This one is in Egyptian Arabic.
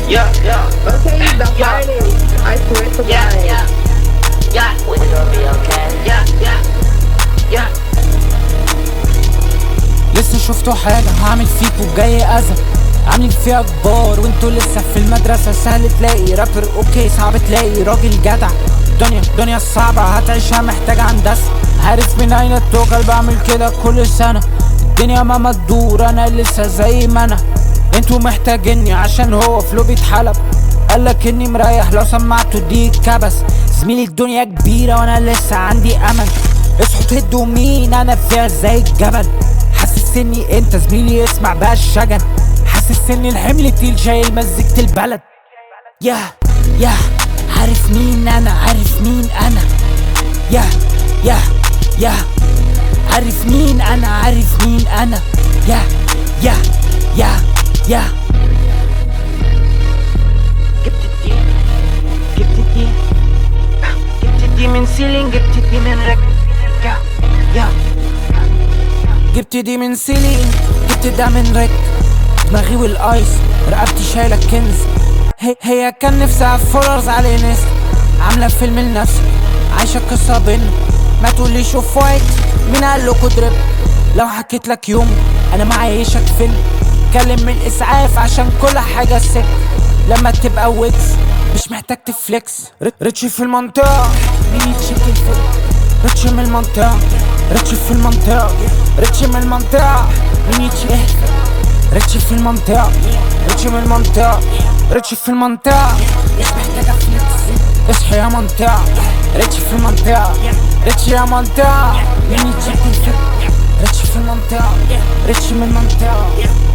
Yeah, yeah, Okay, the Yeah. hardest. I swear to yeah, God. yeah, yeah. We gon' be okay. Yeah, yeah, yeah. لسه شفتوا حاجة هعمل فيكوا جاي أذى عاملين فيها كبار وانتوا لسه في المدرسة سهل تلاقي رابر اوكي صعب تلاقي راجل جدع دنيا دنيا صعبة هتعيشها محتاجة هندسة عارف من أين التوكل بعمل كده كل سنة الدنيا ما تدور أنا لسه زي ما أنا انتوا محتاجيني عشان هو فلو بيتحلب قالك اني مريح لو سمعتوا دي كبس زميلي الدنيا كبيرة وانا لسه عندي امل اصحوا تهدوا مين انا فيها زي الجبل حاسس اني انت زميلي اسمع بقى الشجن حاسس ان الحمل تقيل شايل مزيكة البلد يا يا عارف مين انا عارف مين انا يا يا يا عارف مين انا عارف مين انا يا يا يا يا جبت الدي جبت الدي جبت الدي من سيلين جبت الدي من رك يا يا جبت دي من سيلين جبت ده من ريك دماغي والايس رقبتي شايله كنز هي, هي كان نفسها فولرز على انست عامله فيلم لنفسي عايشه قصه بينا ما تقوليش اوف وايت مين قال لكوا دريب لو حكيت لك يوم انا معيشك فيلم كلم من الاسعاف عشان كل حاجه سك لما تبقى ويكس مش محتاج تفليكس ر- ريتشي في المنطقه مين يتشكل في ريتشي من المنطقه ريتشي في المنطقه ريتشي من المنطقه مين يتشكل ريتشي في المنطقة ريتشي من المنطقة ريتشي في المنطقة مش محتاجة فلوس اصحي يا منطقة ريتشي في المنطقة ريتشي يا منطقة مين يتشكل في ريتشي في المنطقة ريتشي من المنطقة